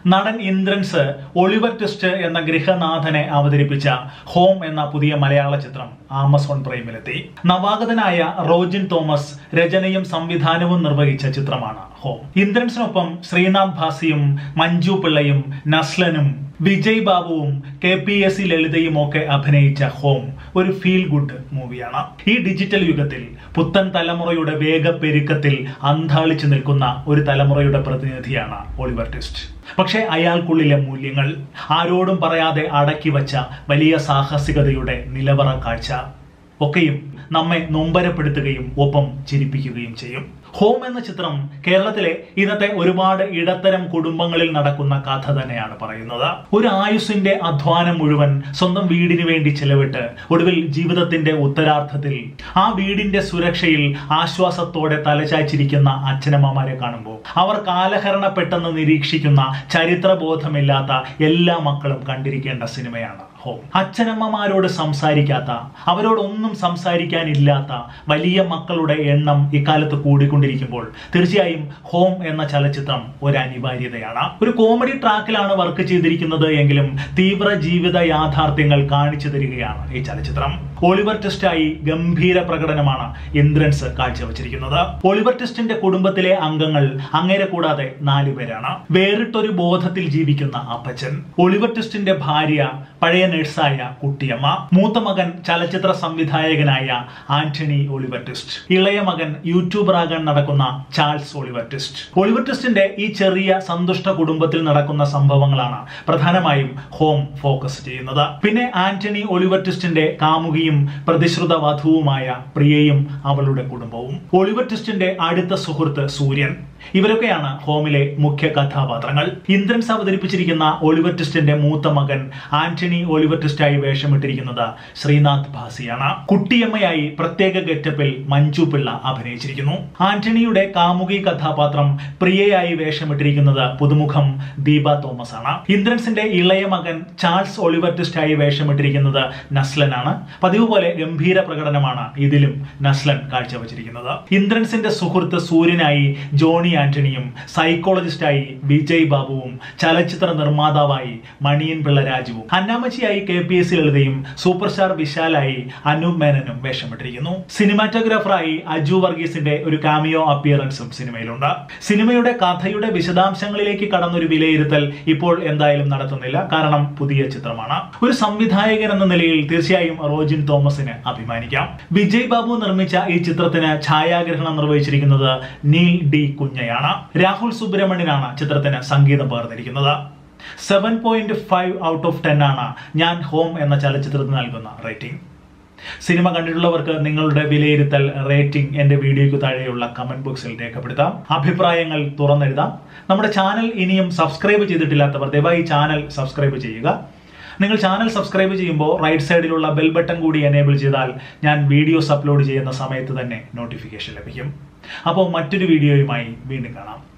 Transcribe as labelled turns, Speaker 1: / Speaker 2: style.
Speaker 1: നടൻ Indrans Oliver twist എന്ന ഗൃഹനാഥനെ അവതരിപ്പിച്ച ഹോം എന്ന പുതിയ മലയാള ചിത്രം ആമസോൺ പ്രൈമിലെത്തി നവാഗതനായ റോജിൻ തോമസ് രചനയും സംവിധാനവും നിർവഹിച്ച ചിത്രമാണ് ഹോം ഇന്ദ്രൻസിനൊപ്പം ശ്രീനാഥ് ഭാസിയും മഞ്ജു പിള്ളയും നസ്ലനും വിജയ് ബാബുവും കെ പി എസ് സി ലളിതയും ഒക്കെ അഭിനയിച്ച ഹോം ഒരു ഫീൽ ഗുഡ് മൂവിയാണ് ഈ ഡിജിറ്റൽ യുഗത്തിൽ പുത്തൻ തലമുറയുടെ വേഗപ്പെരുക്കത്തിൽ അന്താളിച്ചു നിൽക്കുന്ന ഒരു തലമുറയുടെ പ്രതിനിധിയാണ് ഒളിവർ ട്വിസ്റ്റ് പക്ഷേ അയാൾക്കുള്ളിലെ മൂല്യങ്ങൾ ആരോടും പറയാതെ അടക്കി വച്ച വലിയ സാഹസികതയുടെ നിലവറ കാഴ്ച ഒക്കെയും നമ്മെ നൊമ്പരപ്പെടുത്തുകയും ഒപ്പം ചിരിപ്പിക്കുകയും ചെയ്യും ഹോം എന്ന ചിത്രം കേരളത്തിലെ ഇന്നത്തെ ഒരുപാട് ഇടത്തരം കുടുംബങ്ങളിൽ നടക്കുന്ന കഥ തന്നെയാണ് പറയുന്നത് ഒരു ആയുസിന്റെ അധ്വാനം മുഴുവൻ സ്വന്തം വീടിന് വേണ്ടി ചെലവിട്ട് ഒടുവിൽ ജീവിതത്തിന്റെ ഉത്തരാർത്ഥത്തിൽ ആ വീടിന്റെ സുരക്ഷയിൽ ആശ്വാസത്തോടെ തലചായ്ച്ചിരിക്കുന്ന അച്ഛനമ്മമാരെ കാണുമ്പോൾ അവർ കാലഹരണപ്പെട്ടെന്ന് നിരീക്ഷിക്കുന്ന ചരിത്രബോധമില്ലാത്ത എല്ലാ മക്കളും കണ്ടിരിക്കേണ്ട സിനിമയാണ് ഹോം അച്ഛനമ്മമാരോട് സംസാരിക്കാത്ത അവരോടൊന്നും സംസാരിക്കാനില്ലാത്ത വലിയ മക്കളുടെ എണ്ണം ഇക്കാലത്ത് കൂടിക്കൊണ്ടിരിക്കുമ്പോൾ തീർച്ചയായും ഹോം എന്ന ചലച്ചിത്രം ഒരു അനിവാര്യതയാണ് ഒരു കോമഡി ട്രാക്കിലാണ് വർക്ക് ചെയ്തിരിക്കുന്നത് എങ്കിലും തീവ്ര ജീവിത യാഥാർത്ഥ്യങ്ങൾ കാണിച്ചു തരികയാണ് ഈ ചലച്ചിത്രം ഒളിവർ ടെസ്റ്റായി ഗംഭീര പ്രകടനമാണ് ഇന്ദ്രൻസ് കാഴ്ചവെച്ചിരിക്കുന്നത് ഒളിവർ ടെസ്റ്റിന്റെ കുടുംബത്തിലെ അംഗങ്ങൾ അങ്ങേരെ കൂടാതെ നാലു പേരാണ് വേറിട്ടൊരു ബോധത്തിൽ ജീവിക്കുന്ന അപ്പച്ചൻ ഒളിവർ ടെസ്റ്റിന്റെ ഭാര്യ പഴയ നഴ്സായ കുട്ടിയമ്മ മൂത്ത മകൻ ചലച്ചിത്ര സംവിധായകനായ ആന്റണി ഒളിവർ ടെസ്റ്റ് ഇളയ മകൻ യൂട്യൂബറാകാൻ നടക്കുന്ന ചാൾസ് ഒളിവർ ടെസ്റ്റ് ഒളിവർ ടെസ്റ്റിന്റെ ഈ ചെറിയ സന്തുഷ്ട കുടുംബത്തിൽ നടക്കുന്ന സംഭവങ്ങളാണ് പ്രധാനമായും ഹോം ഫോക്കസ് ചെയ്യുന്നത് പിന്നെ ആന്റണി ഒളിവർ ടെസ്റ്റിന്റെ കാമുകിയും പ്രതിശ്രുത വധുവുമായ പ്രിയയും അവളുടെ കുടുംബവും ഒളിവർ ടെസ്റ്റിന്റെ അടുത്ത സുഹൃത്ത് സൂര്യൻ ഇവരൊക്കെയാണ് ഹോമിലെ മുഖ്യ കഥാപാത്രങ്ങൾ ഇന്ദ്രൻസ് അവതരിപ്പിച്ചിരിക്കുന്ന ഒളിവർ ടെസ്റ്റിന്റെ മൂത്ത മകൻ ആന്റണി ഒളിവർ ടെസ്റ്റായി വേഷമിട്ടിരിക്കുന്നത് ശ്രീനാഥ് ഭാസിയാണ് കുട്ടിയമ്മയായി പ്രത്യേക ഗെറ്റപ്പിൽ മഞ്ജു പിള്ള അഭിനയിച്ചിരിക്കുന്നു ആന്റണിയുടെ കാമുകി കഥാപാത്രം പ്രിയയായി വേഷമിട്ടിരിക്കുന്നത് പുതുമുഖം ദീപ തോമസ് ആണ് ഇന്ദ്രൻസിന്റെ ഇളയ മകൻ ചാൾസ് ഒളിവർ ടെസ്റ്റായി വേഷമിട്ടിരിക്കുന്നത് നസ്ലനാണ് പതിവ് പോലെ ഗംഭീര പ്രകടനമാണ് ഇതിലും നസ്ലൻ കാഴ്ചവെച്ചിരിക്കുന്നത് ഇന്ദ്രൻസിന്റെ സുഹൃത്ത് സൂര്യനായി ജോണി ആന്റണിയും സൈക്കോളജിസ്റ്റായി വിജയ് ബാബുവും ചലച്ചിത്ര നിർമ്മാതാവായി മണിയൻ പിള്ള രാജുവും അന്നാമച്ചിയായി കെ പി എസ് സി ലളിതയും സൂപ്പർ സ്റ്റാർ വിശാലായി അനൂപ് മേനനും വേഷമിട്ടിരിക്കുന്നു സിനിമാറ്റോഗ്രാഫറായി അജു വർഗീസിന്റെ ഒരു കാമിയോ അപ്പിയറൻസും സിനിമയിലുണ്ട് സിനിമയുടെ കഥയുടെ വിശദാംശങ്ങളിലേക്ക് കടന്നൊരു വിലയിരുത്തൽ ഇപ്പോൾ എന്തായാലും നടത്തുന്നില്ല കാരണം പുതിയ ചിത്രമാണ് ഒരു സംവിധായകൻ എന്ന നിലയിൽ തീർച്ചയായും റോജിൻ തോമസിന് അഭിമാനിക്കാം വിജയ് ബാബു നിർമ്മിച്ച ഈ ചിത്രത്തിന് ഛായാഗ്രഹണം നിർവഹിച്ചിരിക്കുന്നത് നീൽ ഡി കുഞ്ഞയാണ് രാഹുൽ സുബ്രഹ്മണ്യനാണ് ചിത്രത്തിന് സംഗീതം പകർന്നിരിക്കുന്നത് seven point five out of ten ആണ് ഞാൻ ഹോം എന്ന ചലച്ചിത്രത്തിന് നൽകുന്ന റേറ്റിംഗ് സിനിമ കണ്ടിട്ടുള്ളവർക്ക് നിങ്ങളുടെ വിലയിരുത്തൽ റേറ്റിംഗ് എന്റെ വീഡിയോയ്ക്ക് താഴെയുള്ള കമന്റ് ബോക്സിൽ രേഖപ്പെടുത്താം അഭിപ്രായങ്ങൾ തുറന്നെഴുതാം നമ്മുടെ ചാനൽ ഇനിയും സബ്സ്ക്രൈബ് ചെയ്തിട്ടില്ലാത്തവർ ദയവായി ചാനൽ സബ്സ്ക്രൈബ് ചെയ്യുക നിങ്ങൾ ചാനൽ സബ്സ്ക്രൈബ് ചെയ്യുമ്പോൾ റൈറ്റ് സൈഡിലുള്ള ബെൽ ബട്ടൺ കൂടി എനേബിൾ ചെയ്താൽ ഞാൻ വീഡിയോസ് അപ്ലോഡ് ചെയ്യുന്ന സമയത്ത് തന്നെ നോട്ടിഫിക്കേഷൻ ലഭിക്കും അപ്പോൾ മറ്റൊരു വീഡിയോയുമായി വീണ്ടും കാണാം